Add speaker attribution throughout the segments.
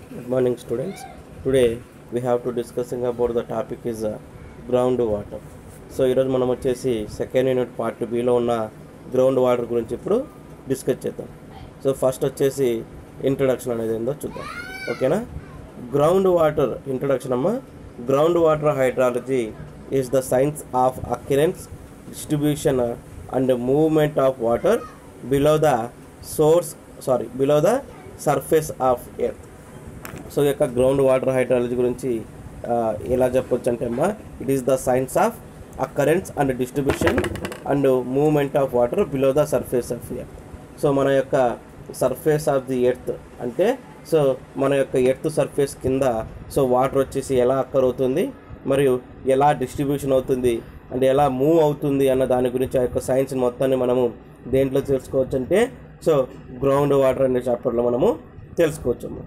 Speaker 1: Good morning, students. Today we have to discussing about the topic is uh, ground water so ఈరోజు మనం వచ్చేసి second unit part below ఉన్న ground water గురించి ఇప్పుడు discuss చేద్దాం so first వచ్చేసి introduction అనేది ఏందో చూద్దాం ఓకేనా గ్రౌండ్ వాటర్ ఇంట్రడక్షన్ అమ్మ ground water hydrology is the science of occurrence distribution and movement of water below the source sorry below the surface of earth so ఈ యొక్క గ్రౌండ్ వాటర్ హైడ్రాలజీ గురించి ఆ, ఎలా చెప్పొచ్చు అంటే అమ్మా it is the science of occurrence and distribution and movement of water below the surface of earth so మన యొక్క సర్ఫేస్ ఆఫ్ ది ఎర్త్ అంటే సో మన యొక్క ఎర్త్ సర్ఫేస్ కింద సో వాటర్ వచ్చేసి ఎలా అక్కర్ అవుతుంది మరియు ఎలా డిస్ట్రిబ్యూషన్ అవుతుంది అండ్ ఎలా మూవ్ అవుతుంది అన్న దాని గురించి ఆ యొక్క సైన్స్ మొత్తాన్ని మనము దేంట్లో తెలుసుకోవచ్చు అంటే సో గ్రౌండ్ వాటర్ అనే చాప్టర్లో మనము తెలుసుకోవచ్చు అమ్మా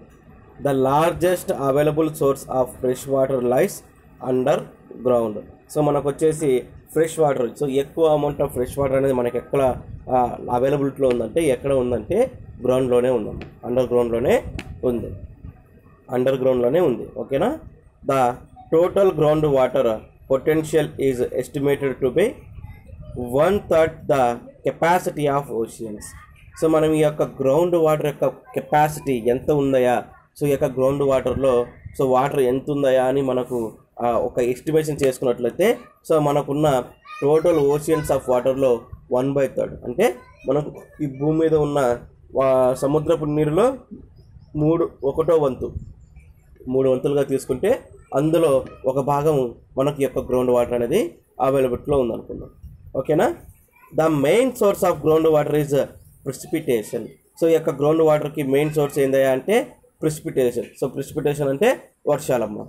Speaker 1: the largest available source of fresh water lies underground so మనకు వచ్చేసి ఫ్రెష్ వాటర్ సో ఎక్కువ అమౌంట్ ఆఫ్ ఫ్రెష్ వాటర్ అనేది మనకి ఎక్కడ అవైలబిలిటీలో ఉందంటే ఎక్కడ ఉందంటే గ్రౌండ్లోనే ఉందమ్మా అండర్ గ్రౌండ్లోనే ఉంది అండర్ గ్రౌండ్లోనే ఉంది ఓకేనా the total ground water potential is estimated to be one third the capacity of oceans so మనం ఈ యొక్క గ్రౌండ్ వాటర్ యొక్క కెపాసిటీ ఎంత ఉందయా సో ఈ యొక్క గ్రౌండ్ వాటర్లో సో వాటర్ ఎంత ఉందయా అని మనకు ఆ, ఒక ఎస్టిమేషన్ చేసుకున్నట్లయితే సో మనకున్న టోటల్ ఓషియన్స్ ఆఫ్ వాటర్లో వన్ బై థర్డ్ అంటే మనకు ఈ భూమి మీద ఉన్న వా- సముద్రపు నీరులో మూడు ఒకటో వంతు మూడు వంతులుగా తీసుకుంటే అందులో ఒక భాగం మనకి యొక్క గ్రౌండ్ వాటర్ అనేది అవైలబిలిటీలో ఉందనుకుందాం ఓకేనా the main source of ground water is precipitation so ఈ యొక్క గ్రౌండ్ వాటర్కి మెయిన్ సోర్స్ ఏందయ్యా అంటే ప్రిసిపిటేషన్ సో ప్రిసిపిటేషన్ అంటే వర్షాలమ్మ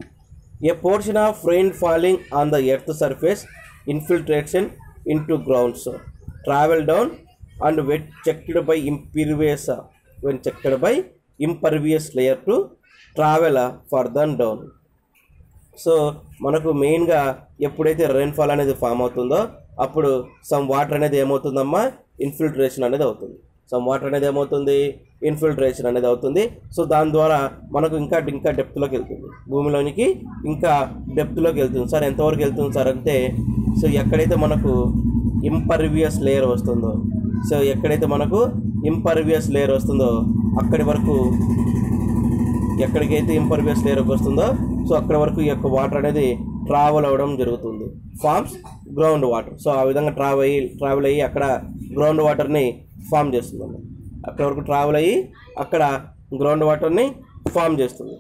Speaker 1: a portion of rain falling on the earth surface infiltration in to grounds travel down and wet checked by imperious when checked by impervious layer to travel further down so మనకు మెయిన్గా ఎప్పుడైతే rainfall అనేది form అవుతుందో అప్పుడు some water అనేది ఏమవుతుందమ్మా infiltration అనేది అవుతుంది some water అనేది ఏమవుతుంది ఇన్ఫిల్ట్రేషన్ అనేది అవుతుంది సో దాని ద్వారా మనకు ఇంకా ఇంకా డెప్త్లోకి వెళ్తుంది భూమిలోనికి ఇంకా డెప్త్లోకి వెళ్తుంది సార్ ఎంతవరకు వెళ్తుంది సార్ అంటే సో ఎక్కడైతే మనకు ఇంపర్వియస్ లేయర్ వస్తుందో సో ఎక్కడైతే మనకు ఇంపర్వియస్ లేయర్ వస్తుందో అక్కడి వరకు ఎక్కడికైతే ఇంపర్వియస్ లేయర్కి వస్తుందో సో అక్కడ వరకు ఈ యొక్క వాటర్ అనేది ట్రావెల్ అవ్వడం జరుగుతుంది ఫార్మ్స్ గ్రౌండ్ వాటర్ సో ఆ విధంగా ట్రావెల్ అయ్యి ట్రావెల్ అయ్యి అక్కడ గ్రౌండ్ వాటర్ని ఫామ్ చేస్తుంది అక్కడ వరకు ట్రావెల్ అయ్యి అక్కడ గ్రౌండ్ వాటర్ని ఫామ్ చేస్తుంది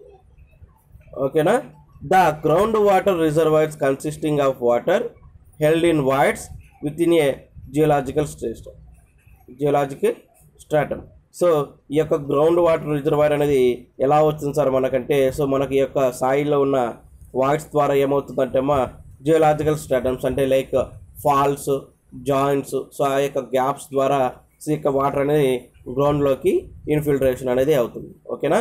Speaker 1: ఓకేనా the ground water reservoirs consisting of water held in voids within a geological state geological stratum so ఈ యొక్క గ్రౌండ్ వాటర్ రిజర్వాయర్ అనేది ఎలా వస్తుంది సార్ మనకంటే సో మనకి ఈ యొక్క సాయిల్లో ఉన్న వాయిడ్స్ ద్వారా ఏమవుతుందంటే అమ్మా జియోలాజికల్ స్ట్రాటమ్స్ అంటే లైక్ ఫాల్స్ జాయింట్స్ సో ఆ యొక్క గ్యాప్స్ ద్వారా సో ఈ యొక్క వాటర్ అనేది గ్రౌండ్లోకి ఇన్ఫిల్ట్రేషన్ అనేది అవుతుంది ఓకేనా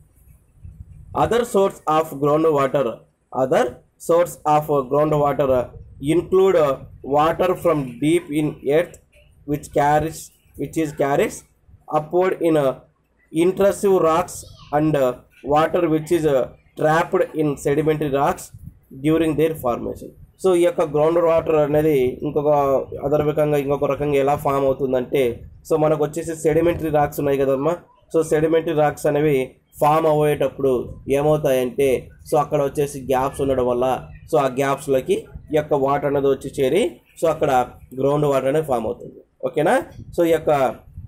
Speaker 1: other source of ground water other source of ground water include water from deep in earth which carries which is carries upward in intrusive rocks and water which is trapped in sedimentary rocks during their formation so ఈ యొక్క ground water అనేది ఇంకొక other రకంగా ఇంకొక రకంగా ఎలా form అవుతుందంటే so మనకు వచ్చేసి సెడిమెంటరీ రాక్స్ ఉన్నాయి కదమ్మా సో సెడిమెంటరీ రాక్స్ అనేవి ఫామ్ అయ్యేటప్పుడు ఏమవుతాయంటే సో అక్కడ వచ్చేసి గ్యాప్స్ ఉండడం వల్ల సో ఆ గ్యాప్స్లోకి ఈ యొక్క వాటర్ అనేది వచ్చి చేరి సో అక్కడ గ్రౌండ్ వాటర్ అనేది ఫామ్ అవుతుంది ఓకేనా సో ఈ యొక్క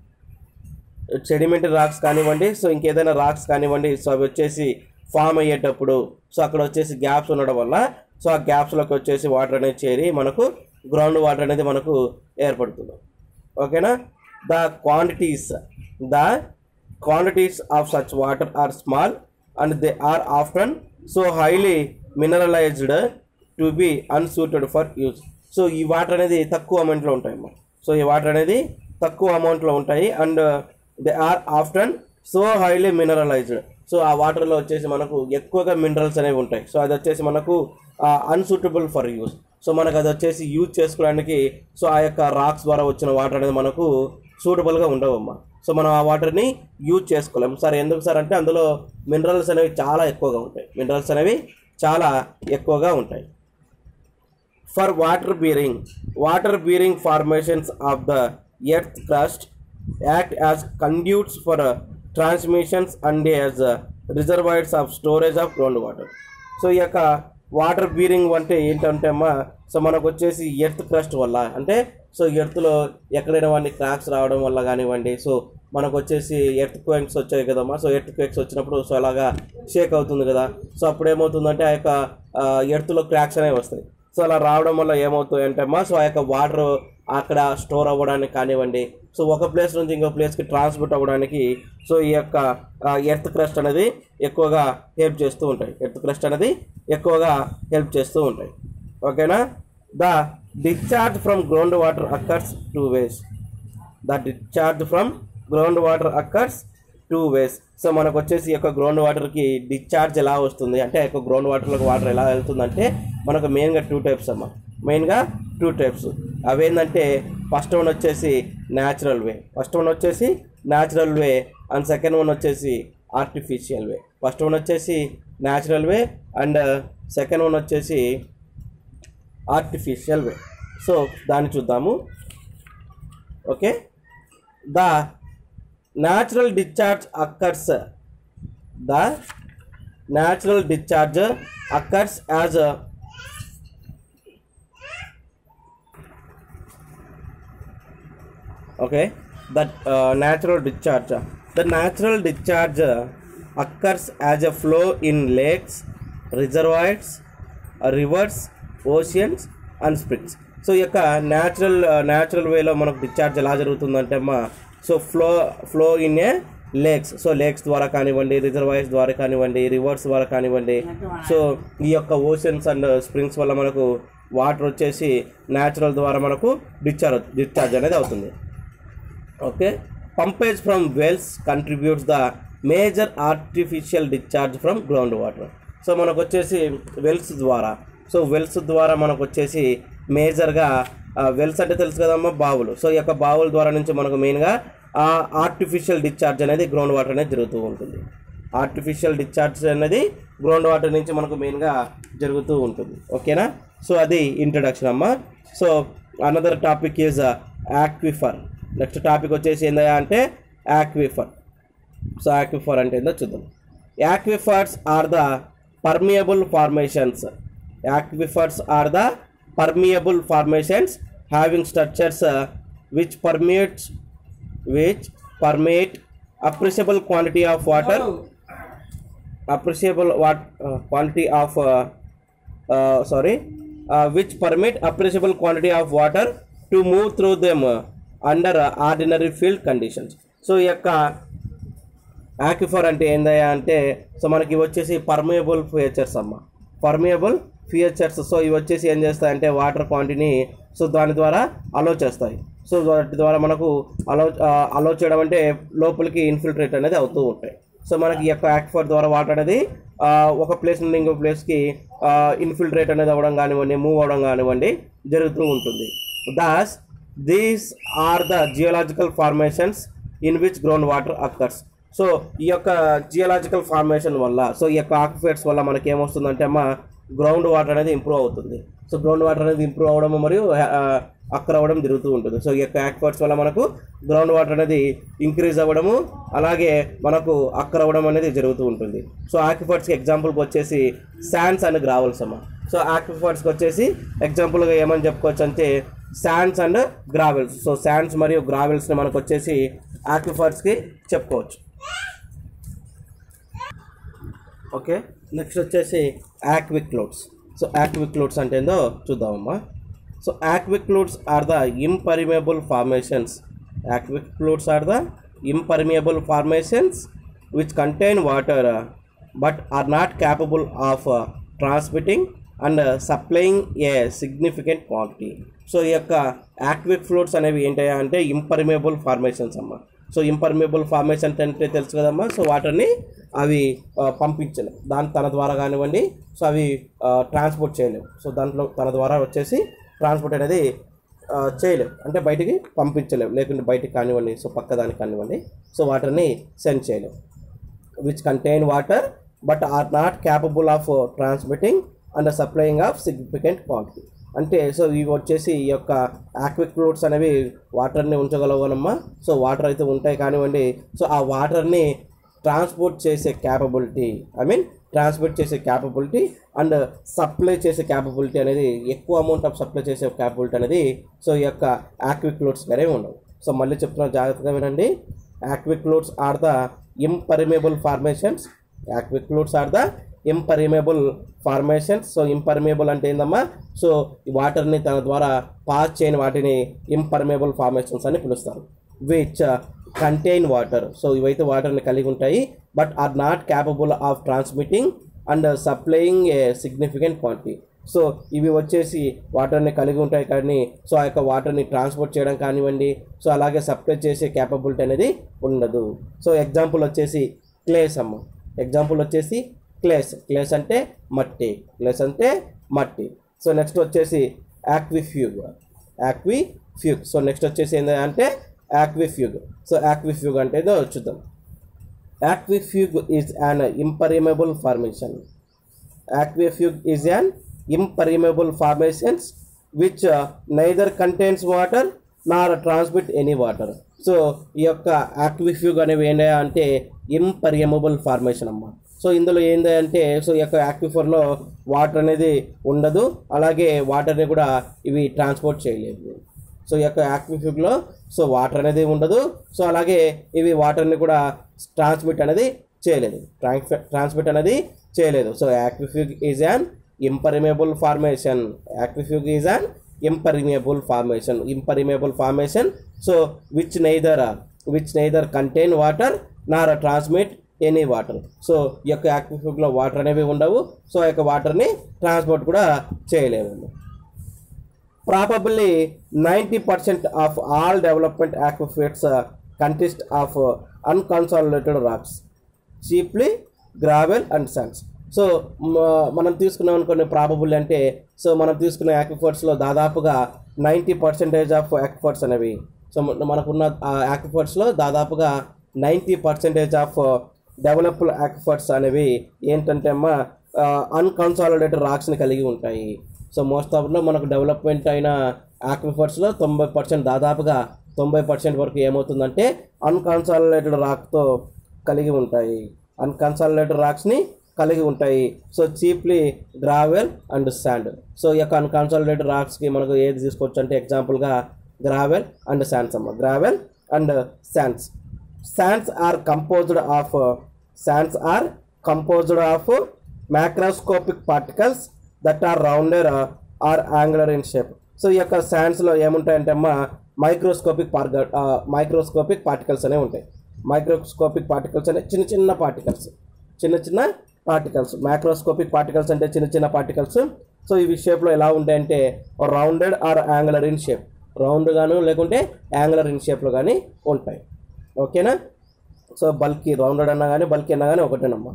Speaker 1: సెడిమెంటరీ రాక్స్ కానివ్వండి సో ఇంకేదైనా రాక్స్ కానివ్వండి సో అవి వచ్చేసి ఫామ్ అయ్యేటప్పుడు సో అక్కడ వచ్చేసి గ్యాప్స్ ఉండడం వల్ల సో ఆ గ్యాప్స్లోకి వచ్చేసి వాటర్ అనేది చేరి మనకు గ్రౌండ్ వాటర్ అనేది మనకు ఏర్పడుతుంది ఓకేనా the quantities the quantities of such water are small and they are often so highly mineralized to be unsuited for use so ఈ వాటర్ అనేది తక్కువ అమౌంట్లో ఉంటాయమ్మా సో ఈ వాటర్ అనేది తక్కువ అమౌంట్లో ఉంటాయి and they are often so highly mineralized so ఆ వాటర్లో వచ్చేసి మనకు ఎక్కువగా మినరల్స్ అనేవి ఉంటాయి సో అది వచ్చేసి మనకు అన్సూటబుల్ ఫర్ యూజ్ సో మనకు అది వచ్చేసి యూజ్ చేసుకోవడానికి సో ఆ యొక్క రాక్స్ ద్వారా వచ్చిన వాటర్ అనేది మనకు సూటబుల్గా ఉండవమ్మా సో మనం ఆ వాటర్ని యూజ్ చేసుకోలేము సార్ ఎందుకు సార్ అంటే అందులో మినరల్స్ అనేవి చాలా ఎక్కువగా ఉంటాయి మినరల్స్ అనేవి చాలా ఎక్కువగా ఉంటాయి for water bearing water bearing formations of the earth crust act as conduits for transmissions and as reservoirs of storage of ground water so ఈ యొక్క వాటర్ బీరింగ్ అంటే ఏంటంటే అమ్మా సో మనకు వచ్చేసి ఎర్త్ క్రస్ట్ వల్ల అంటే సో ఎర్త్లో ఎక్కడైనా వాడిని క్రాక్స్ రావడం వల్ల కానివ్వండి సో మనకు వచ్చేసి ఎర్త్ క్వేక్స్ వచ్చాయి కదమ్మా సో ఎర్త్ క్వేక్స్ వచ్చినప్పుడు సో అలాగా షేక్ అవుతుంది కదా సో అప్పుడు ఏమవుతుందంటే ఆ యొక్క ఎర్త్లో క్రాక్స్ అనేవి వస్తాయి సో అలా రావడం వల్ల ఏమవుతుంది అంటే అమ్మా సో ఆ యొక్క వాటర్ అక్కడ స్టోర్ అవ్వడానికి కానివ్వండి సో ఒక ప్లేస్ నుంచి ఇంకో ప్లేస్కి ట్రాన్స్పోర్ట్ అవ్వడానికి సో ఈ యొక్క ఎర్త్ క్రస్ట్ అనేది ఎక్కువగా హెల్ప్ చేస్తూ ఉంటాయి ఎర్త్ క్రస్ట్ అనేది ఎక్కువగా హెల్ప్ చేస్తూ ఉంటాయి ఓకేనా the discharge from ground water occurs two ways the discharge from ground water occurs two ways so మనకు వచ్చేసి ఈ యొక్క గ్రౌండ్ వాటర్కి డిశ్చార్జ్ ఎలా వస్తుంది అంటే ఆ యొక్క గ్రౌండ్ వాటర్లోకి వాటర్ ఎలా వెళ్తుందంటే మనకు మెయిన్గా టూ టైప్స్ అమ్మ మెయిన్గా టూ టైప్స్ అవేంటంటే ఫస్ట్ వన్ వచ్చేసి న్యాచురల్ వే ఫస్ట్ వన్ వచ్చేసి natural way and second one వచ్చేసి ఆర్టిఫిషియల్ వే ఫస్ట్ వన్ వచ్చేసి natural way and second one వచ్చేసి ఆర్టిఫిషియల్ వే సో దాన్ని చూద్దాము okay the natural discharge occurs the natural discharge occurs as okay that uh, natural discharge the natural discharge occurs as a flow in lakes reservoirs uh, rivers oceans and springs so ఈ యొక్క natural natural వేలో మనకు discharge ఎలా జరుగుతుందంటే అమ్మా so flow flow in a lakes so lakes ద్వారా కానివ్వండి reservoirs ద్వారా కానివ్వండి రివర్స్ ద్వారా కానివ్వండి సో ఈ యొక్క ఓషన్స్ అండ్ స్ప్రింగ్స్ వల్ల మనకు వాటర్ వచ్చేసి న్యాచురల్ ద్వారా మనకు డిశ్చార్జ్ డిశ్చార్జ్ అనేది అవుతుంది okay pumpage from wells contributes the major artificial discharge from ground water so మనకు వచ్చేసి వెల్స్ ద్వారా సో వెల్స్ ద్వారా మనకు వచ్చేసి మేజర్గా వెల్స్ అంటే తెలుసు కదమ్మా బావులు సో ఈ యొక్క బావుల ద్వారా నుంచి మనకు మెయిన్గా ఆర్టిఫిషియల్ డిశ్చార్జ్ అనేది గ్రౌండ్ వాటర్ అనేది జరుగుతూ ఉంటుంది ఆర్టిఫిషియల్ డిశ్చార్జ్ అనేది గ్రౌండ్ వాటర్ నుంచి మనకు మెయిన్గా జరుగుతూ ఉంటుంది ఓకేనా సో అది ఇంట్రడక్షన్ అమ్మా so another topic is aquifer next topic వచ్చేసి ఏందయ్యా అంటే యాక్విఫర్ సో యాక్విఫర్ అంటే ఏందో చూద్దాం aquifers are the permeable formations aquifers are the permeable formations having structures which permits which permit appreciable quantity of water appreciable what uh, quantity of uh, uh, sorry uh, which permit appreciable quantity of water to move through them uh, under uh, ordinary field conditions so ఈ యొక్క ఆక్యుఫర్ అంటే ఏందయ్యా అంటే so మనకి ఇవి వచ్చేసి permeable features అమ్మ permeable features so ఇవి వచ్చేసి ఏం చేస్తాయంటే వాటర్ క్వాంటిటీని సో దాని ద్వారా అలో చేస్తాయి సో వాటి ద్వారా మనకు అలో అలో చేయడం అంటే లోపలికి ఇన్ఫిల్ట్రేట్ అనేది అవుతూ ఉంటాయి సో మనకి ఈ యొక్క యాక్ఫర్ ద్వారా వాటర్ అనేది ఆ, ఒక ప్లేస్ నుండి ఇంకో ప్లేస్కి ఇన్ఫిల్ట్రేట్ అనేది అవ్వడం కానివ్వండి మూవ్ అవ్వడం కానివ్వండి జరుగుతూ ఉంటుంది those these are the geological formations in which ground water occurs so ఈ యొక్క జియోలాజికల్ ఫార్మేషన్ వల్ల సో ఈ యొక్క ఆక్యుఫైట్స్ వల్ల మనకి ఏమొస్తుందంటే అమ్మ గ్రౌండ్ వాటర్ అనేది ఇంప్రూవ్ అవుతుంది సో గ్రౌండ్ వాటర్ అనేది ఇంప్రూవ్ అవ్వడం మరియు అక్కర్ అవ్వడం జరుగుతూ ఉంటుంది సో ఈ యొక్క ఆక్యుఫైట్స్ వల్ల మనకు గ్రౌండ్ వాటర్ అనేది ఇంక్రీజ్ అవ్వడము అలాగే మనకు అక్కర్ అవ్వడం అనేది జరుగుతూ ఉంటుంది సో ఆక్యుఫైట్స్కి ఎగ్జాంపుల్కి వచ్చేసి శాండ్స్ అండ్ గ్రావెల్స్ అమ్మ సో ఆక్యుఫైట్స్కి వచ్చేసి ఎగ్జాంపుల్గా ఏమని చెప్పుకోవచ్చు అంటే sands and gravels so sands మరియు గ్రావెల్స్ని మనకు వచ్చేసి ఆక్యుఫర్స్కి చెప్పుకోవచ్చు ఓకే నెక్స్ట్ వచ్చేసి యాక్విక్ క్లోడ్స్ సో యాక్విక్ క్లోడ్స్ అంటే ఏందో చూద్దామమ్మా so aquicludes are the impermeable formations aquicludes are the impermeable formations which contain water but are not capable of transmitting and supplying a significant quantity so ఈ యొక్క aquicludes అనేవి ఏంటయ్యా అంటే impermeable formations అమ్మ so impermeable formation అంటే తెలుసు కదమ్మా so వాటర్ని అవి ఆ, పంపించలేవు దాని తన ద్వారా కానివ్వండి సో అవి ట్రాన్స్పోర్ట్ చేయలేవు సో దాంట్లో తన ద్వారా వచ్చేసి ట్రాన్స్పోర్ట్ అనేది ఆ, చేయలేం అంటే బయటికి పంపించలేం లేకుంటే బయటికి కానివ్వండి సో పక్కదానికి కానివ్వండి సో వాటర్ని సెండ్ చేయలేం which contain water but are not capable of uh, transmitting and supplying of significant quantity అంటే సో ఇవి వచ్చేసి ఈ యొక్క ఆక్విక్ ఫ్లూట్స్ అనేవి వాటర్ని ఉంచగలవనమ్మా సో వాటర్ అయితే ఉంటాయి కానివ్వండి సో ఆ వాటర్ని ట్రాన్స్పోర్ట్ చేసే క్యాపబిలిటీ ఐ మీన్ ట్రాన్స్పోర్ట్ చేసే క్యాపబిలిటీ అండ్ సప్లై చేసే క్యాపబిలిటీ అనేది ఎక్కువ అమౌంట్ ఆఫ్ సప్లై చేసే క్యాపబిలిటీ అనేది సో ఈ యొక్క ఆక్విక్ ఫ్లూట్స్ అనేవి ఉండవు సో మళ్ళీ చెప్తున్నా జాగ్రత్తగా వినండి aquicludes are the impermeable formations aquicludes are the impermeable formations so impermeable అంటే ఏందమ్మా సో ఈ వాటర్ని తన ద్వారా పాస్ చేయని వాటిని ఇంపర్మేబుల్ ఫార్మేషన్స్ అని పిలుస్తారు విచ్ కంటైన్ వాటర్ సో ఇవైతే వాటర్ని కలిగి ఉంటాయి but are not capable of transmitting and supplying a significant quantity so ఇవి వచ్చేసి వాటర్ని కలిగి ఉంటాయి కానీ సో ఆ యొక్క వాటర్ని ట్రాన్స్పోర్ట్ చేయడం కానివ్వండి సో అలాగే సప్లై చేసే క్యాపబిలిటీ అనేది ఉండదు సో ఎగ్జాంపుల్ వచ్చేసి క్లేస్ అమ్మ ఎగ్జాంపుల్ వచ్చేసి క్లేస్ క్లేస్ అంటే మట్టి క్లేస్ అంటే మట్టి సో నెక్స్ట్ వచ్చేసి యాక్విఫ్యూగ్ యాక్విఫ్యూగ్ సో నెక్స్ట్ వచ్చేసి ఏంటంటే యాక్విఫ్యూగ్ సో యాక్విఫ్యూగ్ అంటే ఏదో చూద్దాం aquifuge is an impermeable formation aquefuge is an impermeable formations which uh, neither contains water nor transmit any water so ఈ యొక్క యాక్విఫ్యూగ్ అనేవి ఏంటి అంటే ఇంపర్యమబుల్ ఫార్మేషన్ అమ్మ సో ఇందులో ఏంటి అంటే సో ఈ యొక్క యాక్విఫర్లో వాటర్ అనేది ఉండదు అలాగే వాటర్ని కూడా ఇవి ట్రాన్స్పోర్ట్ చేయలేదు సో ఈ యొక్క యాక్విఫ్యూగ్లో సో వాటర్ అనేది ఉండదు సో అలాగే ఇవి వాటర్ని కూడా ట్రాన్స్మిట్ అనేది చేయలేదు ట్రాన్స్మిట్ అనేది చేయలేదు so aquifuge is an impermeable formation aquifuge is an impermeable formation impermeable formation so which neither which neither contain water nor transmit any water so ఈ యొక్క యాక్విఫ్యూగ్లో వాటర్ అనేవి ఉండవు సో ఆ యొక్క వాటర్ని ట్రాన్స్పోర్ట్ కూడా చేయలేము probably 90% of all development aquifers uh, consist of uh, unconsolidated rocks chiefly gravel and sands so మ- మనం తీసుకున్నాం అనుకోండి ప్రాబబుల్ అంటే సో మనం తీసుకున్న యాక్విఫర్స్లో దాదాపుగా నైంటీ పర్సెంటేజ్ ఆఫ్ యాక్విఫర్స్ అనేవి సో మన- మనకున్న యాక్విఫర్స్లో దాదాపుగా ninety percentage of developed aquifers అనేవి ఏంటంటే అమ్మా అన్కన్సాలిడేటెడ్ రాక్స్ని కలిగి ఉంటాయి సో మోస్ట్ ఆఫ్లో మనకు డెవలప్మెంట్ అయిన ఆక్విఫర్స్లో తొంభై పర్సెంట్ దాదాపుగా తొంభై పర్సెంట్ వరకు ఏమవుతుందంటే అన్కన్సాలిడేటెడ్ రాక్తో కలిగి ఉంటాయి అన్కన్సాలిడేటెడ్ రాక్స్ని కలిగి ఉంటాయి so chiefly gravel and sand so ఈ యొక్క అన్కన్సాలిడేటెడ్ రాక్స్కి మనకు ఏది తీసుకోవచ్చు అంటే ఎగ్జాంపుల్గా గ్రావెల్ అండ్ శాండ్స్ అమ్మ gravel and sands sands are composed of sands are composed of macroscopic particles that are rounder or angular in shape so ఈ యొక్క శాండ్స్లో ఏముంటాయంటే అమ్మ మైక్రోస్కోపిక్ పార్గ మైక్రోస్కోపిక్ పార్టికల్స్ అనేవి ఉంటాయి మైక్రోస్కోపిక్ పార్టికల్స్ అనే చిన్న చిన్న పార్టికల్స్ చిన్న చిన్న పార్టికల్స్ మైక్రోస్కోపిక్ పార్టికల్స్ అంటే చిన్న చిన్న పార్టికల్స్ సో ఇవి షేప్లో ఎలా ఉంటాయంటే rounded or angular in shape round గాను లేకుంటే యాంగులర్ ఇన్ షేప్లో కానీ ఉంటాయి ఓకేనా సో బల్కీ రౌండెడ్ అన్నా కానీ బల్కీ అన్నా కానీ ఒకటేనమ్మా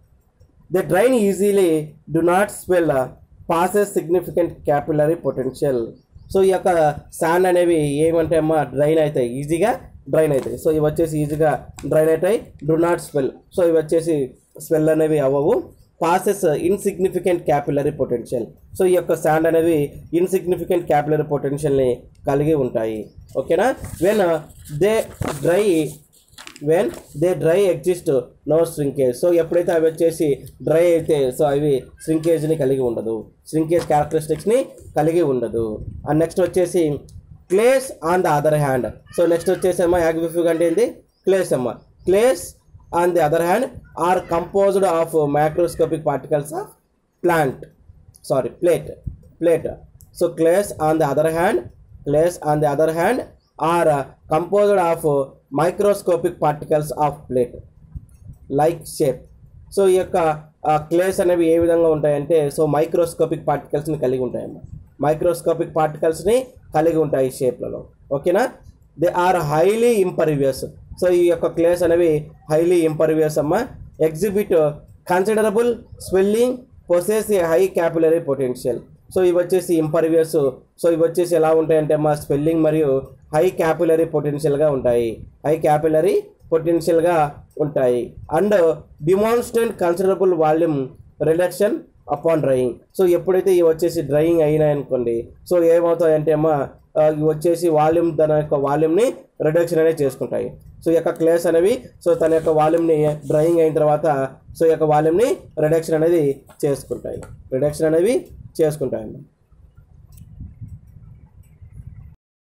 Speaker 1: they drain easily do not swell possess significant capillary potential so ఈ యొక్క శాండ్ అనేవి ఏమంటే అమ్మా డ్రైన్ అవుతాయి ఈజీగా డ్రైన్ అవుతాయి సో ఇవి వచ్చేసి ఈజీగా డ్రైన్ అవుతాయి డు నాట్ స్పెల్ సో ఇవి వచ్చేసి స్పెల్ అనేవి అవ్వవు possess insignificant capillary potential so ఈ యొక్క శాండ్ అనేవి ఇన్సిగ్నిఫికెంట్ క్యాపిలరీ పొటెన్షియల్ని కలిగి ఉంటాయి ఓకేనా when they dry when they dry exist no shrinkage so ఎప్పుడైతే అవి వచ్చేసి డ్రై అయితే సో అవి శ్రింకేజ్ని కలిగి ఉండదు శ్రింకేజ్ క్యారెక్టరిస్టిక్స్ని కలిగి ఉండదు అండ్ నెక్స్ట్ వచ్చేసి clays on the other hand so next వచ్చేసి అమ్మా యాగ్విఫ్యూగ్ అంటే ఏంటి క్లేస్ అమ్మ clays on the other hand are composed of microscopic particles of plant sorry plate plate so clays on the other hand clays on the other hand are composed of microscopic particles of plate like shape so ఈ యొక్క clays అనేవి ఏ విధంగా ఉంటాయంటే so microscopic పార్టికల్స్ని కలిగి ఉంటాయన్నమాట microscopic పార్టికల్స్ని కలిగి ఉంటాయి ఈ షేప్లలో ఓకేనా they are highly impervious so ఈ యొక్క క్లేస్ అనేవి హైలీ ఇంపర్వియస్ అమ్మ exhibit considerable swelling possess a high capillary potential so ఇవి వచ్చేసి ఇంపర్వియస్ సో ఇవి వచ్చేసి ఎలా ఉంటాయంటే మా స్పెల్లింగ్ మరియు హై క్యాపిలరీ పొటెన్షియల్గా ఉంటాయి హై క్యాపిలరీ పొటెన్షియల్గా ఉంటాయి and demonstrate considerable volume reduction upon drying so ఎప్పుడైతే ఇవి వచ్చేసి డ్రైయింగ్ అయినాయి అనుకోండి సో ఏమవుతాయంటే అమ్మా ఆ, ఇవి వచ్చేసి వాల్యూమ్ తన యొక్క వాల్యూమ్ని రిడక్షన్ అనేది చేసుకుంటాయి సో ఈ యొక్క క్లేస్ అనేవి సో తన యొక్క వాల్యూమ్ని డ్రైయింగ్ అయిన తర్వాత సో ఈ యొక్క వాల్యూమ్ని రిడక్షన్ అనేది చేసుకుంటాయి రిడక్షన్ అనేవి చేసుకుంటాయి